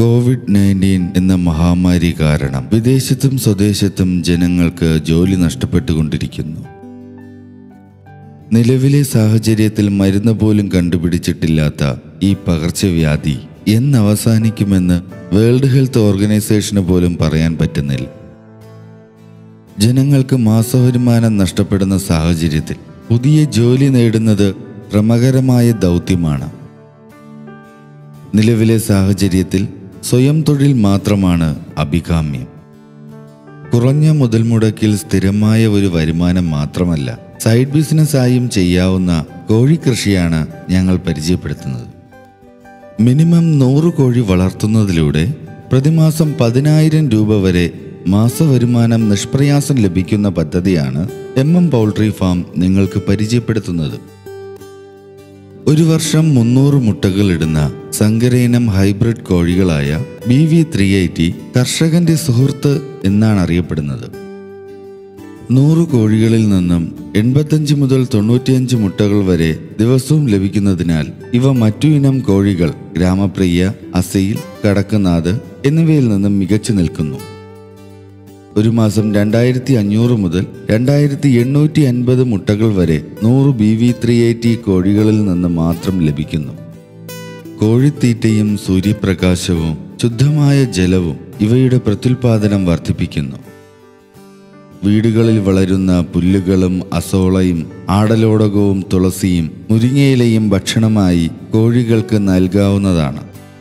Covid nineteen എന്ന മഹാമാരി കാരണം വിദേശത്തും സ്വദേശത്തും ജനങ്ങൾക്ക് ജോലി നഷ്ടപ്പെട്ടുകൊണ്ടിരിക്കുന്നു നിലവിലെ സാഹചര്യത്തിൽ മരുന്ന് പോലും കണ്ടുപിടിച്ചിട്ടില്ലാത്ത ഈ പകർച്ചവ്യാധി എന്ന് അവസാനിക്കുമെന്ന് വേൾഡ് ഹെൽത്ത് ഓർഗനൈസേഷന് പോലും പറയാൻ പറ്റുന്നില്ല ജനങ്ങൾക്ക് മാസവരുമാനം നഷ്ടപ്പെടുന്ന സാഹചര്യത്തിൽ പുതിയ ജോലി നേടുന്നത് ശ്രമകരമായ ദൗത്യമാണ് നിലവിലെ സാഹചര്യത്തിൽ സ്വയം തൊഴിൽ മാത്രമാണ് അഭികാമ്യം കുറഞ്ഞ മുതൽ മുടക്കിൽ സ്ഥിരമായ ഒരു വരുമാനം മാത്രമല്ല സൈഡ് ബിസിനസ്സായും ചെയ്യാവുന്ന കോഴിക്കൃഷിയാണ് ഞങ്ങൾ പരിചയപ്പെടുത്തുന്നത് മിനിമം നൂറ് കോഴി വളർത്തുന്നതിലൂടെ പ്രതിമാസം പതിനായിരം രൂപ വരെ മാസവരുമാനം നിഷ്പ്രയാസം ലഭിക്കുന്ന പദ്ധതിയാണ് എം എം പൗൾട്രി ഫാം നിങ്ങൾക്ക് പരിചയപ്പെടുത്തുന്നത് ഒരു വർഷം മുന്നൂറ് മുട്ടകൾ ഇടുന്ന സങ്കരയിനം ഹൈബ്രിഡ് കോഴികളായ ബി വി ത്രീ എയ്റ്റി കർഷകന്റെ സുഹൃത്ത് എന്നാണ് അറിയപ്പെടുന്നത് നൂറ് കോഴികളിൽ നിന്നും എൺപത്തഞ്ച് മുതൽ തൊണ്ണൂറ്റിയഞ്ച് മുട്ടകൾ വരെ ദിവസവും ലഭിക്കുന്നതിനാൽ ഇവ മറ്റു ഇനം കോഴികൾ ഗ്രാമപ്രിയ അസയിൽ കടക്കനാഥ് എന്നിവയിൽ നിന്നും മികച്ചു നിൽക്കുന്നു ഒരു മാസം രണ്ടായിരത്തി അഞ്ഞൂറ് മുതൽ രണ്ടായിരത്തി എണ്ണൂറ്റി അൻപത് മുട്ടകൾ വരെ നൂറ് ബി വി ത്രീ എയ്റ്റി കോഴികളിൽ നിന്ന് മാത്രം ലഭിക്കുന്നു കോഴിത്തീറ്റയും സൂര്യപ്രകാശവും ശുദ്ധമായ ജലവും ഇവയുടെ പ്രത്യുൽപാദനം വർദ്ധിപ്പിക്കുന്നു വീടുകളിൽ വളരുന്ന പുല്ലുകളും അസോളയും ആടലോടകവും തുളസിയും മുരിങ്ങയിലയും ഭക്ഷണമായി കോഴികൾക്ക് നൽകാവുന്നതാണ്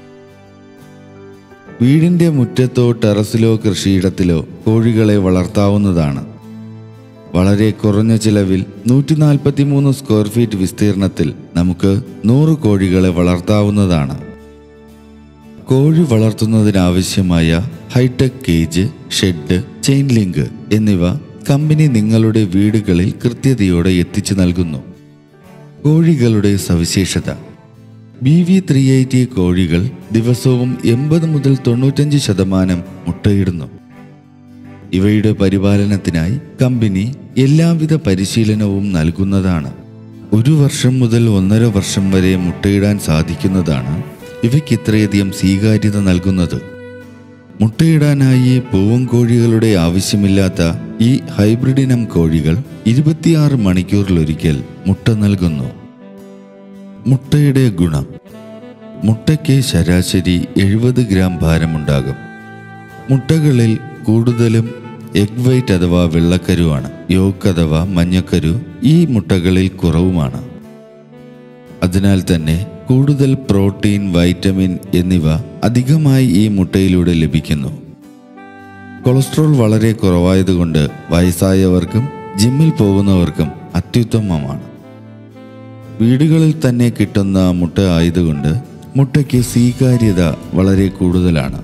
വീടിന്റെ മുറ്റത്തോ ടെറസിലോ കൃഷിയിടത്തിലോ കോഴികളെ വളർത്താവുന്നതാണ് വളരെ കുറഞ്ഞ ചിലവിൽ നൂറ്റി നാൽപ്പത്തി മൂന്ന് സ്ക്വയർ ഫീറ്റ് വിസ്തീർണത്തിൽ നമുക്ക് നൂറ് കോഴികളെ വളർത്താവുന്നതാണ് കോഴി വളർത്തുന്നതിനാവശ്യമായ hi-tech cage shed chain link എന്നിവ കമ്പനി നിങ്ങളുടെ വീടുകളിൽ കൃത്യതയോടെ എത്തിച്ചു നൽകുന്നു കോഴികളുടെ സവിശേഷത ബി വി ത്രീ എയ്റ്റി കോഴികൾ ദിവസവും എൺപത് മുതൽ തൊണ്ണൂറ്റഞ്ച് ശതമാനം മുട്ടയിടുന്നു ഇവയുടെ പരിപാലനത്തിനായി കമ്പനി എല്ലാവിധ പരിശീലനവും നൽകുന്നതാണ് ഒരു വർഷം മുതൽ ഒന്നര വർഷം വരെ മുട്ടയിടാൻ സാധിക്കുന്നതാണ് ഇവയ്ക്ക് ഇത്രയധികം സ്വീകാര്യത നൽകുന്നത് മുട്ടയിടാനായി പൂവൻ കോഴികളുടെ ആവശ്യമില്ലാത്ത ഈ ഹൈബ്രിഡ് ഇനം കോഴികൾ ഇരുപത്തിയാറ് മണിക്കൂറിലൊരിക്കൽ മുട്ട നൽകുന്നു മുട്ടയുടെ ഗുണം മുട്ടയ്ക്ക് ശരാശരി എഴുപത് ഗ്രാം ഭാരമുണ്ടാകും മുട്ടകളിൽ കൂടുതലും എഗ് വൈറ്റ് അഥവാ വെള്ളക്കരുവാണ് യോക്ക് അഥവാ മഞ്ഞക്കരു ഈ മുട്ടകളിൽ കുറവുമാണ് അതിനാൽ തന്നെ കൂടുതൽ പ്രോട്ടീൻ വൈറ്റമിൻ എന്നിവ അധികമായി ഈ മുട്ടയിലൂടെ ലഭിക്കുന്നു കൊളസ്ട്രോൾ വളരെ കുറവായതുകൊണ്ട് വയസ്സായവർക്കും ജിമ്മിൽ പോകുന്നവർക്കും അത്യുത്തമമാണ് വീടുകളിൽ തന്നെ കിട്ടുന്ന മുട്ട ആയതുകൊണ്ട് മുട്ടയ്ക്ക് സ്വീകാര്യത വളരെ കൂടുതലാണ്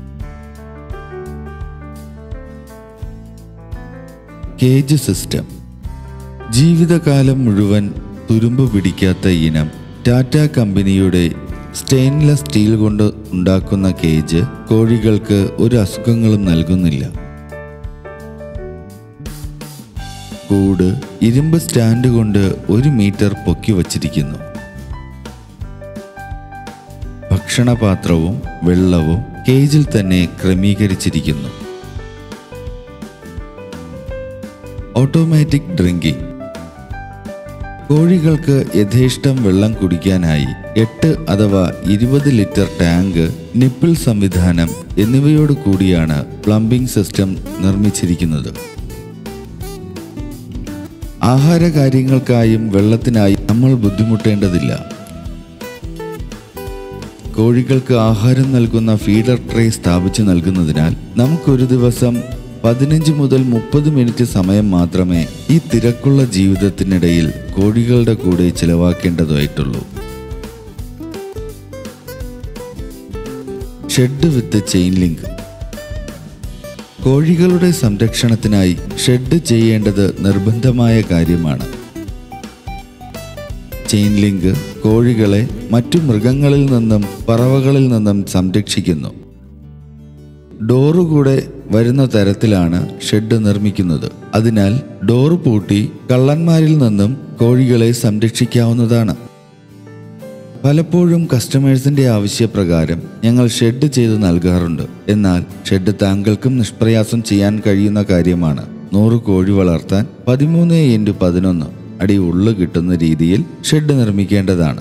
കേജ് സിസ്റ്റം ജീവിതകാലം മുഴുവൻ തുരുമ്പ് പിടിക്കാത്ത ഇനം ടാറ്റ കമ്പനിയുടെ സ്റ്റെയിൻലെസ് സ്റ്റീൽ കൊണ്ട് ഉണ്ടാക്കുന്ന കേജ് കോഴികൾക്ക് ഒരു അസുഖങ്ങളും നൽകുന്നില്ല കൂട് ഇരുമ്പ് സ്റ്റാൻഡ് കൊണ്ട് ഒരു മീറ്റർ പൊക്കി വച്ചിരിക്കുന്നു ഭക്ഷണപാത്രവും വെള്ളവും കേജിൽ തന്നെ ക്രമീകരിച്ചിരിക്കുന്നു ഓട്ടോമാറ്റിക് ഡ്രിങ്കിംഗ് കോഴികൾക്ക് യഥേഷ്ടം വെള്ളം കുടിക്കാനായി എട്ട് അഥവാ ഇരുപത് ലിറ്റർ ടാങ്ക് നിപ്പിൾ സംവിധാനം എന്നിവയോട് കൂടിയാണ് പ്ലംബിംഗ് സിസ്റ്റം നിർമ്മിച്ചിരിക്കുന്നത് ആഹാര കാര്യങ്ങൾക്കായും വെള്ളത്തിനായും നമ്മൾ ബുദ്ധിമുട്ടേണ്ടതില്ല കോഴികൾക്ക് ആഹാരം നൽകുന്ന ഫീഡർ ട്രേ സ്ഥാപിച്ചു നൽകുന്നതിനാൽ നമുക്കൊരു ദിവസം പതിനഞ്ച് മുതൽ മുപ്പത് മിനിറ്റ് സമയം മാത്രമേ ഈ തിരക്കുള്ള ജീവിതത്തിനിടയിൽ കോഴികളുടെ കൂടെ ചിലവാക്കേണ്ടതായിട്ടുള്ളൂ ഷെഡ് വിത്ത് ചെയിൻ ലിങ്ക് കോഴികളുടെ സംരക്ഷണത്തിനായി ഷെഡ് ചെയ്യേണ്ടത് നിർബന്ധമായ കാര്യമാണ് ചെയിൻ ലിങ്ക് കോഴികളെ മറ്റു മൃഗങ്ങളിൽ നിന്നും പറവകളിൽ നിന്നും സംരക്ഷിക്കുന്നു ഡോറ് കൂടെ വരുന്ന തരത്തിലാണ് ഷെഡ് നിർമ്മിക്കുന്നത് അതിനാൽ ഡോറ് പൂട്ടി കള്ളന്മാരിൽ നിന്നും കോഴികളെ സംരക്ഷിക്കാവുന്നതാണ് പലപ്പോഴും കസ്റ്റമേഴ്സിന്റെ ആവശ്യപ്രകാരം ഞങ്ങൾ ഷെഡ് ചെയ്ത് നൽകാറുണ്ട് എന്നാൽ ഷെഡ് താങ്കൾക്കും നിഷ്പ്രയാസം ചെയ്യാൻ കഴിയുന്ന കാര്യമാണ് നൂറ് കോഴി വളർത്താൻ പതിമൂന്ന് ഇൻറ്റു പതിനൊന്ന് അടി ഉള്ളു കിട്ടുന്ന രീതിയിൽ ഷെഡ് നിർമ്മിക്കേണ്ടതാണ്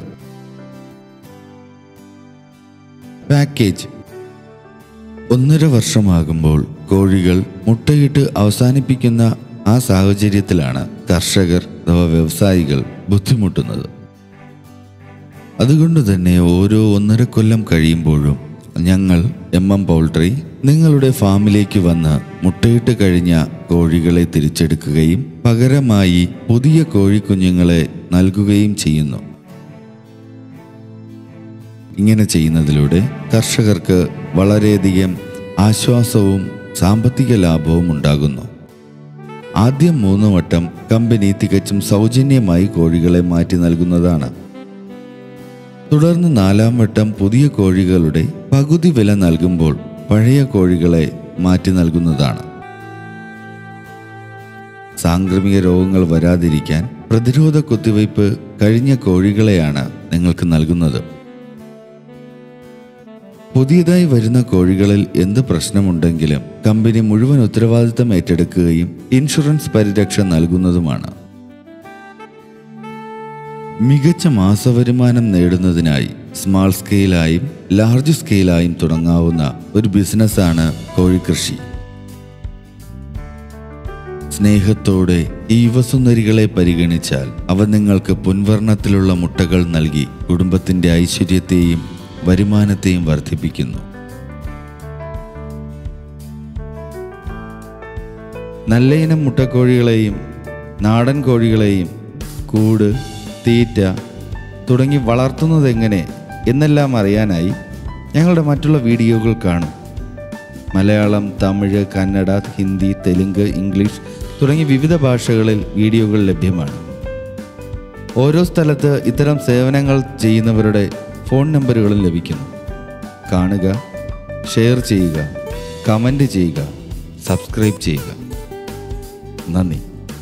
പാക്കേജ് ഒന്നര വർഷമാകുമ്പോൾ കോഴികൾ മുട്ടയിട്ട് അവസാനിപ്പിക്കുന്ന ആ സാഹചര്യത്തിലാണ് കർഷകർ അഥവാ വ്യവസായികൾ ബുദ്ധിമുട്ടുന്നത് അതുകൊണ്ട് തന്നെ ഓരോ ഒന്നര കൊല്ലം കഴിയുമ്പോഴും ഞങ്ങൾ എം എം പൗൾട്രി നിങ്ങളുടെ ഫാമിലേക്ക് വന്ന് മുട്ടയിട്ട് കഴിഞ്ഞ കോഴികളെ തിരിച്ചെടുക്കുകയും പകരമായി പുതിയ കോഴിക്കുഞ്ഞുങ്ങളെ നൽകുകയും ചെയ്യുന്നു ഇങ്ങനെ ചെയ്യുന്നതിലൂടെ കർഷകർക്ക് വളരെയധികം ആശ്വാസവും സാമ്പത്തിക ലാഭവും ഉണ്ടാകുന്നു ആദ്യം മൂന്ന് വട്ടം കമ്പനി തികച്ചും സൗജന്യമായി കോഴികളെ മാറ്റി നൽകുന്നതാണ് തുടർന്ന് നാലാം വട്ടം പുതിയ കോഴികളുടെ പകുതി വില നൽകുമ്പോൾ പഴയ കോഴികളെ മാറ്റി നൽകുന്നതാണ് സാംക്രമിക രോഗങ്ങൾ വരാതിരിക്കാൻ പ്രതിരോധ കുത്തിവയ്പ് കഴിഞ്ഞ കോഴികളെയാണ് നിങ്ങൾക്ക് നൽകുന്നത് പുതിയതായി വരുന്ന കോഴികളിൽ എന്ത് പ്രശ്നമുണ്ടെങ്കിലും കമ്പനി മുഴുവൻ ഉത്തരവാദിത്തം ഏറ്റെടുക്കുകയും ഇൻഷുറൻസ് പരിരക്ഷ നൽകുന്നതുമാണ് മികച്ച മാസവരുമാനം നേടുന്നതിനായി സ്മാൾ സ്കെയിലായും ലാർജ് സ്കെയിലായും തുടങ്ങാവുന്ന ഒരു ബിസിനസ്സാണ് കോഴിക്കൃഷി സ്നേഹത്തോടെ ഈ യുവസുന്ദരികളെ പരിഗണിച്ചാൽ അവ നിങ്ങൾക്ക് പൊൻവർണ്ണത്തിലുള്ള മുട്ടകൾ നൽകി കുടുംബത്തിന്റെ ഐശ്വര്യത്തെയും വരുമാനത്തെയും വർദ്ധിപ്പിക്കുന്നു നല്ല ഇനം മുട്ടക്കോഴികളെയും നാടൻ കോഴികളെയും കൂട് തീറ്റ തുടങ്ങി വളർത്തുന്നത് എങ്ങനെ എന്നെല്ലാം അറിയാനായി ഞങ്ങളുടെ മറ്റുള്ള വീഡിയോകൾ കാണും മലയാളം തമിഴ് കന്നഡ ഹിന്ദി തെലുങ്ക് ഇംഗ്ലീഷ് തുടങ്ങി വിവിധ ഭാഷകളിൽ വീഡിയോകൾ ലഭ്യമാണ് ഓരോ സ്ഥലത്ത് ഇത്തരം സേവനങ്ങൾ ചെയ്യുന്നവരുടെ ഫോൺ നമ്പറുകളും ലഭിക്കുന്നു കാണുക ഷെയർ ചെയ്യുക കമൻ്റ് ചെയ്യുക സബ്സ്ക്രൈബ് ചെയ്യുക നന്ദി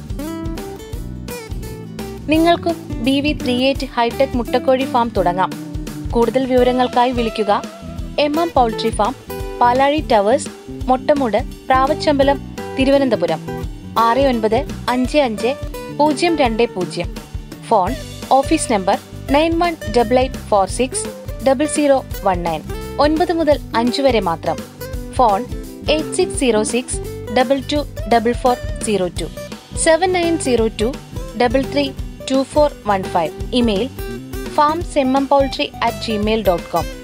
നിങ്ങൾക്കും B V three eight hi-tech മുട്ടക്കോഴി ഫാം തുടങ്ങാം കൂടുതൽ വിവരങ്ങൾക്കായി വിളിക്കുക M M poultry farm Palazhi towers Mottamoodu Pravachambalam Thiruvananthapuram ആറ് ഒൻപത് അഞ്ച് അഞ്ച് പൂജ്യം രണ്ട് പൂജ്യം phone office number nine one double eight four six double zero one nine ഒൻപത് മുതൽ അഞ്ച് വരെ മാത്രം phone eight six zero six double two double four zero two seven nine zero two double three two four one five email farm semmam poultry at Gmail dot com